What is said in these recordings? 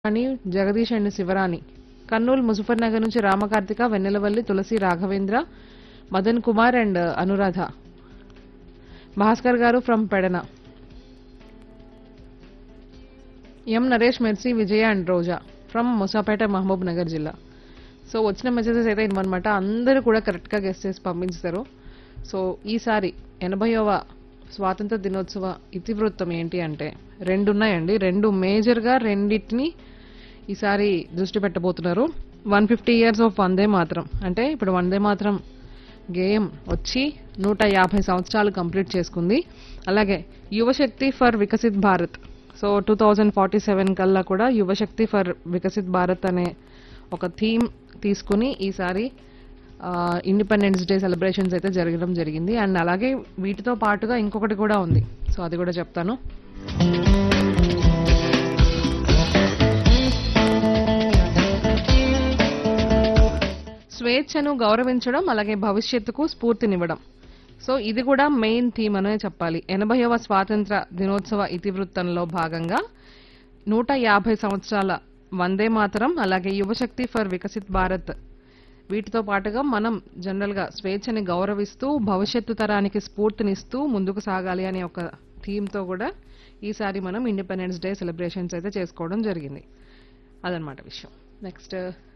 అని జగదీష్ అండ్ శివరాణి కర్నూలు ముజఫర్ నగర్ నుంచి రామకార్తిక వెన్నెలవల్లి తులసి రాఘవేంద్ర మదన్ కుమార్ అండ్ అనురాధ భాస్కర్ గారు from Pedana M Naresh Mercy Vijaya and Roja from Musapet Mahbubnagar జిల్లా సో వచ్చిన మెసేజెస్ అయితే ఇవన్నమాట అందరూ కూడా కరెక్ట్గా గెస్ట్ చేసి పంపించారు సో ఈసారి ఎనభైవ స్వాతంత్ర దినోత్సవ ఇతివృత్తం ఏంటి అంటే రెండు ఉన్నాయండి రెండు మేజర్గా రెండింటిని ఈసారి దృష్టి పెట్టబోతున్నారు one fifty years of Vande మాత్రం అంటే ఇప్పుడు వందే మాత్రం గేయం వచ్చి నూట యాభై సంవత్సరాలు కంప్లీట్ చేసుకుంది అలాగే Yuvashakti for Viksit Bharat so two thousand forty seven కల్లా కూడా యువశక్తి ఫర్ వికసిత్ భారత్ అనే ఒక థీమ్ తీసుకుని ఈసారి ఇండిపెండెన్స్ డే సెలబ్రేషన్స్ అయితే జరగడం జరిగింది అండ్ అలాగే వీటితో పాటుగా ఇంకొకటి కూడా ఉంది సో అది కూడా చెప్తాను స్వేచ్ఛను గౌరవించడం అలాగే భవిష్యత్తుకు స్ఫూర్తినివ్వడం సో ఇది కూడా మెయిన్ థీమ్ అనే చెప్పాలి ఎనభైవ స్వాతంత్ర దినోత్సవ ఇతివృత్తంలో భాగంగా నూట యాభై సంవత్సరాల వందే మాతరం అలాగే యువశక్తి ఫర్ వికసిత్ భారత్ వీటితో పాటుగా మనం జనరల్గా స్వేచ్ఛని గౌరవిస్తూ భవిష్యత్తు తరానికి స్ఫూర్తినిస్తూ ముందుకు సాగాలి అనే ఒక థీమ్తో కూడా ఈసారి మనం ఇండిపెండెన్స్ డే సెలబ్రేషన్స్ అయితే చేసుకోవడం జరిగింది అదనమాట విషయం నెక్స్ట్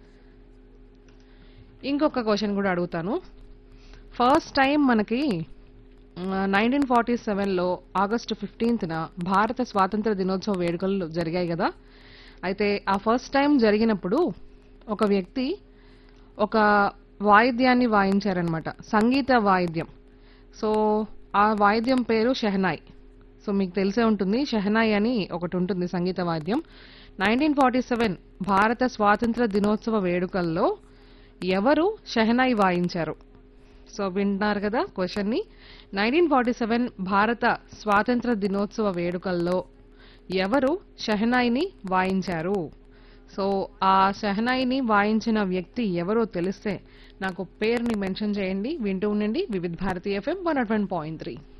ఇంకొక క్వశ్చన్ కూడా అడుగుతాను ఫస్ట్ టైం మనకి నైన్టీన్ ఫార్టీ సెవెన్లో ఆగస్టు ఫిఫ్టీన్త్న భారత స్వాతంత్ర దినోత్సవ వేడుకలు జరిగాయి కదా అయితే ఆ ఫస్ట్ టైం జరిగినప్పుడు ఒక వ్యక్తి ఒక వాయిద్యాన్ని వాయించారనమాట సంగీత వాయిద్యం సో ఆ వాయిద్యం పేరు షెహనాయ్ సో మీకు తెలిసే ఉంటుంది షెహనాయ్ అని ఒకటి ఉంటుంది సంగీత వాద్యం నైన్టీన్ ఫార్టీ సెవెన్ భారత స్వాతంత్ర దినోత్సవ వేడుకల్లో ఎవరు షెహనాయ్ వాయించారు సో వింటున్నారు కదా క్వశ్చన్ని నైన్టీన్ ఫార్టీ సెవెన్ భారత స్వాతంత్ర దినోత్సవ వేడుకల్లో ఎవరు షెహనాయిని వాయించారు సో ఆ షెహనాయిని వాయించిన వ్యక్తి ఎవరో తెలిస్తే నాకు పేరుని మెన్షన్ చేయండి వింటూ ఉండండి Vividh Bharati F M one point three